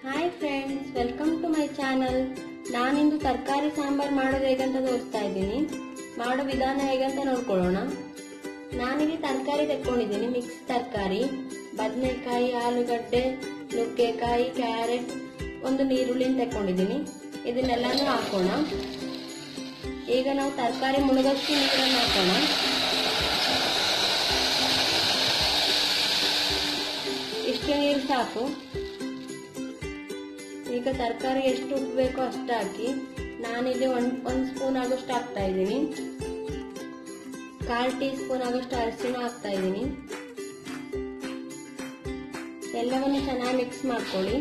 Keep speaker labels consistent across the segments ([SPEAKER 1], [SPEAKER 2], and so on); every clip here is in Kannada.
[SPEAKER 1] hi friends welcome to my channel ನಾನಿಂದು ತರಕಾರಿ ಸಾಂಬಾರ್ ಮಾಡೋದು ಹೇಗಂತ ತೋರಿಸ್ತಾ ಇದ್ದೀನಿ ಮಾಡೋ ವಿಧಾನ ಹೇಗಂತ ನೋಡ್ಕೊಳ್ಳೋಣ ನಾನಿಲ್ಲಿ ತರಕಾರಿ ತೆಕ್ಕೊಂಡಿದ್ದೀನಿ ಮಿಕ್ಸ್ ತರಕಾರಿ ಬದನೆಕಾಯಿ ಆಲೂಗಡ್ಡೆ ನುಗ್ಗೆಕಾಯಿ ಕ್ಯಾರೆಟ್ ಒಂದು ನೀರುಳ್ಳಿನ ತೆಕ್ಕೊಂಡಿದ್ದೀನಿ ಇದನ್ನೆಲ್ಲಾನು ಹಾಕೋಣ ಈಗ ನಾವು ತರಕಾರಿ ಮುಳುಗಷ್ಟು ನೀರನ್ನು ಹಾಕೋಣ ಇಷ್ಟು ನೀರು ಸಾಕು ಈಗ ತರಕಾರಿ ಎಷ್ಟು ಉಪ್ಪು ಬೇಕೋ ಅಷ್ಟು ಹಾಕಿ ನಾನಿಲ್ಲಿ ಒಂದ್ ಒಂದ್ ಸ್ಪೂನ್ ಆಗೋಷ್ಟು ಹಾಕ್ತಾ ಇದ್ದೀನಿ ಕಾಲ್ ಟೀ ಸ್ಪೂನ್ ಆಗೋಷ್ಟು ಅರಿಶಿನ ಹಾಕ್ತಾ ಇದ್ದೀನಿ ಎಲ್ಲವನ್ನು ಚೆನ್ನಾಗಿ ಮಿಕ್ಸ್ ಮಾಡ್ಕೊಳ್ಳಿ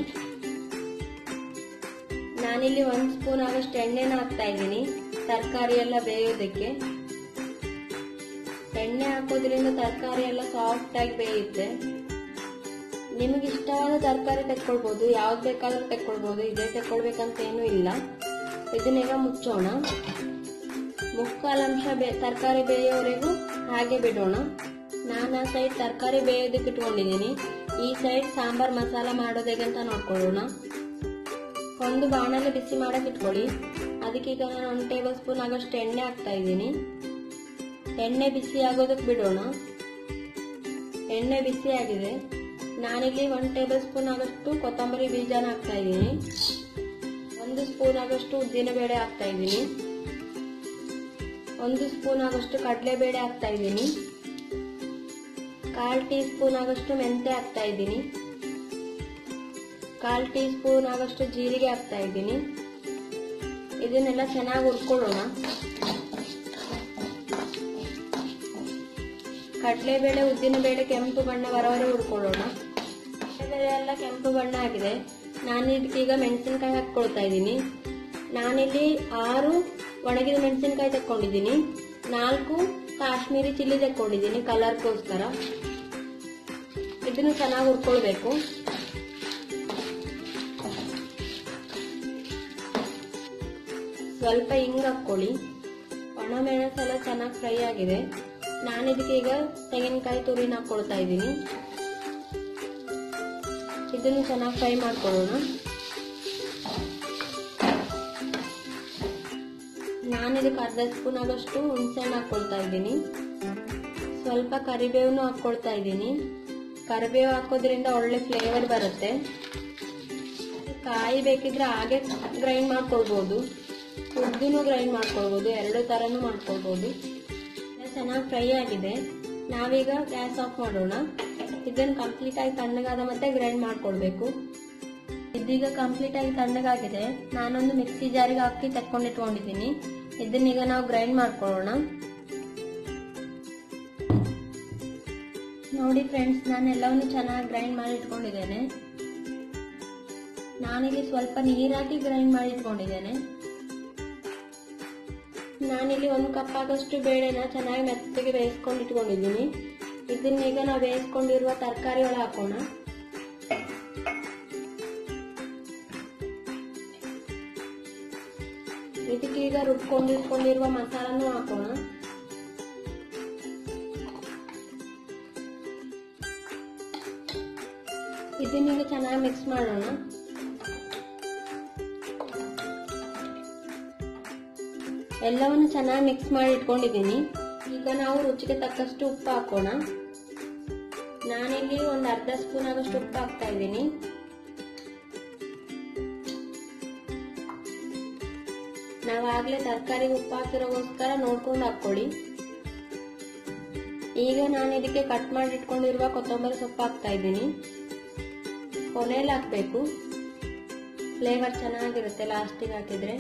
[SPEAKER 1] ನಾನಿಲ್ಲಿ ಒಂದ್ ಸ್ಪೂನ್ ಆಗೋಷ್ಟು ಎಣ್ಣೆನ ಹಾಕ್ತಾ ಇದ್ದೀನಿ ತರಕಾರಿ ಎಲ್ಲ ಬೇಯೋದಕ್ಕೆ ಎಣ್ಣೆ ಹಾಕೋದ್ರಿಂದ ತರಕಾರಿ ಎಲ್ಲ ಸಾಫ್ಟ್ ಆಗಿ ಬೇಯುತ್ತೆ ನಿಮಗೆ ಇಷ್ಟವಾದ ತರಕಾರಿ ತೆಕ್ಕೊಳ್ಬೋದು ಯಾವ್ದು ಬೇಕಾದ್ರೂ ತೆಕ್ಕೊಳ್ಬೋದು ಇದೇ ತೆಕ್ಕೊಳ್ಬೇಕಂತ ಏನೂ ಇಲ್ಲ ಇದನ್ನೀಗ ಮುಚ್ಚೋಣ ಮುಕ್ಕಾಲು ಅಂಶ ಬೇ ತರಕಾರಿ ಬೇಯೋವರೆಗೂ ಹಾಗೆ ಬಿಡೋಣ ನಾನು ಆ ಸೈಡ್ ತರಕಾರಿ ಬೇಯೋದಕ್ಕೆ ಇಟ್ಕೊಂಡಿದ್ದೀನಿ ಈ ಸೈಡ್ ಸಾಂಬಾರ್ ಮಸಾಲ ಮಾಡೋದು ಹೇಗೆ ಅಂತ ನೋಡ್ಕೊಳ್ಳೋಣ ಒಂದು ಬಾಣಲೆ ಬಿಸಿ ಮಾಡಕ್ಕೆ ಇಟ್ಕೊಳ್ಳಿ ಅದಕ್ಕೀಗ ನಾನು ಒಂದು ಟೇಬಲ್ ಸ್ಪೂನ್ ಆಗೋಷ್ಟು ಎಣ್ಣೆ ಹಾಕ್ತಾ ಇದ್ದೀನಿ ಎಣ್ಣೆ ಬಿಸಿ ಆಗೋದಕ್ಕೆ ಬಿಡೋಣ ಎಣ್ಣೆ ಬಿಸಿ ಆಗಿದೆ ನಾನಿಲ್ಲಿ ಒಂದು ಟೇಬಲ್ ಸ್ಪೂನ್ ಆಗೋಷ್ಟು ಕೊತ್ತಂಬರಿ ಬೀಜನ ಹಾಕ್ತಾ ಇದ್ದೀನಿ ಒಂದು ಸ್ಪೂನ್ ಆಗೋಷ್ಟು ಉದ್ದಿನಬೇಳೆ ಹಾಕ್ತಾ ಇದ್ದೀನಿ ಒಂದು ಸ್ಪೂನ್ ಆಗೋಷ್ಟು ಕಡಲೆಬೇಳೆ ಹಾಕ್ತಾ ಇದ್ದೀನಿ ಕಾಲ್ ಟೀ ಸ್ಪೂನ್ ಆಗೋಷ್ಟು ಮೆಂತೆ ಹಾಕ್ತಾ ಇದ್ದೀನಿ ಕಾಲ್ ಟೀ ಸ್ಪೂನ್ ಆಗೋಷ್ಟು ಜೀರಿಗೆ ಹಾಕ್ತಾ ಇದ್ದೀನಿ ಇದನ್ನೆಲ್ಲ ಚೆನ್ನಾಗಿ ಹುರ್ಕೊಳ್ಳೋಣ ಕಡಲೆಬೇಳೆ ಉದ್ದಿನಬೇಳೆ ಕೆಂಪು ಬಣ್ಣ ಬರೋವರೆ ಹುರ್ಕೊಳ್ಳೋಣ ಕಡಲೆಬೇಳೆ ಎಲ್ಲ ಕೆಂಪು ಬಣ್ಣ ಆಗಿದೆ ನಾನು ಇದಕ್ಕೀಗ ಮೆಣಸಿನ್ಕಾಯಿ ಹಾಕ್ಕೊಳ್ತಾ ಇದ್ದೀನಿ ನಾನಿಲ್ಲಿ ಆರು ಒಣಗಿದ ಮೆಣಸಿನ್ಕಾಯಿ ತಕ್ಕೊಂಡಿದ್ದೀನಿ ನಾಲ್ಕು ಕಾಶ್ಮೀರಿ ಚಿಲ್ಲಿ ತಕ್ಕೊಂಡಿದ್ದೀನಿ ಕಲರ್ಗೋಸ್ಕರ ಇದನ್ನು ಚೆನ್ನಾಗಿ ಹುರ್ಕೊಳ್ಬೇಕು ಸ್ವಲ್ಪ ಹಿಂಗ್ ಹಾಕ್ಕೊಳ್ಳಿ ಒಣ ಮೆಣಸೆಲ್ಲ ಚೆನ್ನಾಗಿ ಫ್ರೈ ಆಗಿದೆ ನಾನು ಇದಕ್ಕೆ ಈಗ ತೆಂಗಿನಕಾಯಿ ತುರಿನ ಹಾಕೊಳ್ತಾ ಇದ್ದೀನಿ ಇದನ್ನು ಚೆನ್ನಾಗಿ ಫ್ರೈ ಮಾಡ್ಕೊಳ್ಳೋಣ ನಾನು ಇದಕ್ಕೆ ಅರ್ಧ ಸ್ಪೂನ್ ಆಗೋಷ್ಟು ಹುಣಸೆಹಣ್ಣು ಹಾಕೊಳ್ತಾ ಇದ್ದೀನಿ ಸ್ವಲ್ಪ ಕರಿಬೇವನ್ನು ಹಾಕೊಳ್ತಾ ಇದ್ದೀನಿ ಕರಿಬೇವು ಹಾಕೋದ್ರಿಂದ ಒಳ್ಳೆ ಫ್ಲೇವರ್ ಬರುತ್ತೆ ಕಾಯಿ ಬೇಕಿದ್ರೆ ಹಾಗೆ ಗ್ರೈಂಡ್ ಮಾಡ್ಕೊಳ್ಬೋದು ಉದ್ದಿನೂ ಗ್ರೈಂಡ್ ಮಾಡ್ಕೊಳ್ಬೋದು ಎರಡು ಥರನೂ ಮಾಡ್ಕೊಳ್ಬೋದು ಚೆನ್ನಾಗಿ ಫ್ರೈ ಆಗಿದೆ ನಾವೀಗ ಗ್ಯಾಸ್ ಆಫ್ ಮಾಡೋಣ ಇದನ್ನು ಕಂಪ್ಲೀಟ್ ಆಗಿ ತಣ್ಣಗಾದ ಮತ್ತೆ ಗ್ರೈಂಡ್ ಮಾಡ್ಕೊಳ್ಬೇಕು ಇದೀಗ ಕಂಪ್ಲೀಟ್ ಆಗಿ ತಣ್ಣಗಾಗಿದೆ ನಾನೊಂದು ಮಿಕ್ಸಿ ಜಾರಿಗೆ ಹಾಕಿ ತಕ್ಕೊಂಡಿಟ್ಕೊಂಡಿದ್ದೀನಿ ಇದನ್ನೀಗ ನಾವು ಗ್ರೈಂಡ್ ಮಾಡ್ಕೊಳ್ಳೋಣ ನೋಡಿ ಫ್ರೆಂಡ್ಸ್ ನಾನು ಎಲ್ಲವನ್ನು ಚೆನ್ನಾಗಿ ಗ್ರೈಂಡ್ ಮಾಡಿ ಇಟ್ಕೊಂಡಿದ್ದೇನೆ ನಾನಿಲ್ಲಿ ಸ್ವಲ್ಪ ನೀರಾಕಿ ಗ್ರೈಂಡ್ ಮಾಡಿ ಇಟ್ಕೊಂಡಿದ್ದೇನೆ ನಾನಿಲ್ಲಿ ಒಂದು ಕಪ್ ಆಗಷ್ಟು ಬೇಳೆನ ಚೆನ್ನಾಗಿ ಮೆತ್ತಗೆ ಬೇಯಿಸ್ಕೊಂಡು ಇಟ್ಕೊಂಡಿದ್ದೀನಿ ಇದನ್ನೀಗ ನಾವು ಬೇಯಿಸ್ಕೊಂಡಿರುವ ತರಕಾರಿ ಒಳಗೆ ಹಾಕೋಣ ಇದಕ್ಕೀಗ ರುಬ್ಕೊಂಡಿಟ್ಕೊಂಡಿರುವ ಮಸಾಲನೂ ಹಾಕೋಣ ಇದನ್ನೀಗ ಚೆನ್ನಾಗಿ ಮಿಕ್ಸ್ ಮಾಡೋಣ ಎಲ್ಲವನ್ನು ಚೆನ್ನಾಗಿ ಮಿಕ್ಸ್ ಮಾಡಿ ಇಟ್ಕೊಂಡಿದ್ದೀನಿ ಈಗ ನಾವು ರುಚಿಗೆ ತಕ್ಕಷ್ಟು ಉಪ್ಪು ಹಾಕೋಣ ನಾನಿಲ್ಲಿ ಒಂದು ಅರ್ಧ ಸ್ಪೂನ್ ಆಗೋಷ್ಟು ಉಪ್ಪು ಹಾಕ್ತಾ ಇದ್ದೀನಿ ನಾವಾಗ್ಲೇ ತರಕಾರಿ ಉಪ್ಪು ಹಾಕಿರೋಗೋಸ್ಕರ ನೋಡ್ಕೊಂಡು ಹಾಕೊಳ್ಳಿ ಈಗ ನಾನು ಇದಕ್ಕೆ ಕಟ್ ಮಾಡಿ ಇಟ್ಕೊಂಡಿರುವ ಕೊತ್ತಂಬರಿ ಸೊಪ್ಪು ಹಾಕ್ತಾ ಇದ್ದೀನಿ ಕೊನೆಯಲ್ಲಿ ಹಾಕ್ಬೇಕು ಫ್ಲೇವರ್ ಚೆನ್ನಾಗಿರುತ್ತೆ ಲಾಸ್ಟಿಗೆ ಹಾಕಿದ್ರೆ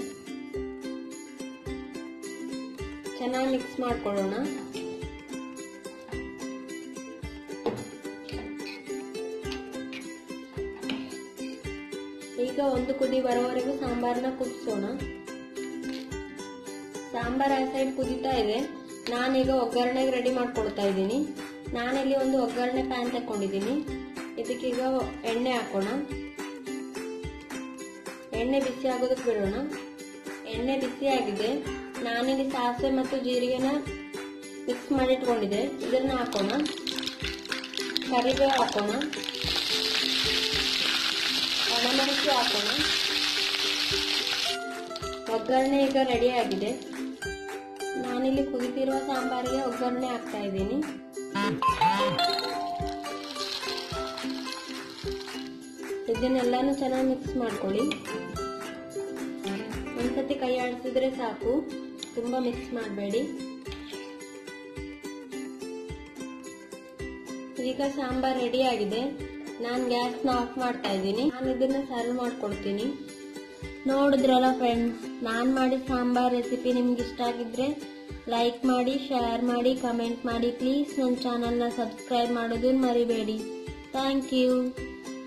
[SPEAKER 1] ಚೆನ್ನಾಗಿ ಮಿಕ್ಸ್ ಮಾಡ್ಕೊಳ್ಳೋಣ ಈಗ ಒಂದು ಕುದಿ ಬರೋವರೆಗೂ ಸಾಂಬಾರನ್ನ ಕುದಿಸೋಣ ಸಾಂಬಾರ್ ಆ ಸೈಡ್ ಕುದಿತಾ ಇದೆ ನಾನೀಗ ಒಗ್ಗರಣೆಗೆ ರೆಡಿ ಮಾಡ್ಕೊಳ್ತಾ ಇದ್ದೀನಿ ನಾನಿಲ್ಲಿ ಒಂದು ಒಗ್ಗರಣೆ ಪ್ಯಾನ್ ತಕೊಂಡಿದ್ದೀನಿ ಇದಕ್ಕೀಗ ಎಣ್ಣೆ ಹಾಕೋಣ ಎಣ್ಣೆ ಬಿಸಿ ಆಗೋದಕ್ಕೆ ಬಿಡೋಣ ಎಣ್ಣೆ ಬಿಸಿ ಆಗಿದೆ ನಾನಿಲ್ಲಿ ಸಾಸಿವೆ ಮತ್ತು ಜೀರಿಗೆನ ಮಿಕ್ಸ್ ಮಾಡಿಟ್ಕೊಂಡಿದ್ದೆ ಇದನ್ನ ಹಾಕೋಣ ಕರಿಬೇವು ಹಾಕೋಣ ಒಣ ಒಣಮೆಣಸು ಹಾಕೋಣ ಒಗ್ಗರಣೆ ಈಗ ರೆಡಿ ಆಗಿದೆ ನಾನಿಲ್ಲಿ ಕುದಿತಿರುವ ಸಾಂಬಾರಿಗೆ ಒಗ್ಗರಣೆ ಹಾಕ್ತಾ ಇದ್ದೀನಿ ಇದನ್ನೆಲ್ಲಾನು ಚೆನ್ನಾಗಿ ಮಿಕ್ಸ್ ಮಾಡ್ಕೊಳ್ಳಿ ಒಂದ್ಸತಿ ಕೈ ಆಡಿಸಿದ್ರೆ ಸಾಕು ತುಂಬಾ ಮಿಕ್ಸ್ ಮಾಡಬೇಡಿ ಈಗ ಸಾಂಬಾರ್ ರೆಡಿ ಆಗಿದೆ ನಾನು ಗ್ಯಾಸ್ನ ಆಫ್ ಮಾಡ್ತಾ ಇದ್ದೀನಿ ನಾನು ಇದನ್ನ ಸರ್ವ್ ಮಾಡ್ಕೊಡ್ತೀನಿ ನೋಡಿದ್ರಲ್ಲ ಫ್ರೆಂಡ್ಸ್ ನಾನು ಮಾಡಿದ ಸಾಂಬಾರ್ ರೆಸಿಪಿ ನಿಮ್ಗೆ ಇಷ್ಟ ಆಗಿದ್ರೆ ಲೈಕ್ ಮಾಡಿ ಶೇರ್ ಮಾಡಿ ಕಮೆಂಟ್ ಮಾಡಿ ಪ್ಲೀಸ್ ನನ್ನ ಚಾನಲ್ನ ಸಬ್ಸ್ಕ್ರೈಬ್ ಮಾಡೋದನ್ನ ಮರಿಬೇಡಿ ಥ್ಯಾಂಕ್ ಯು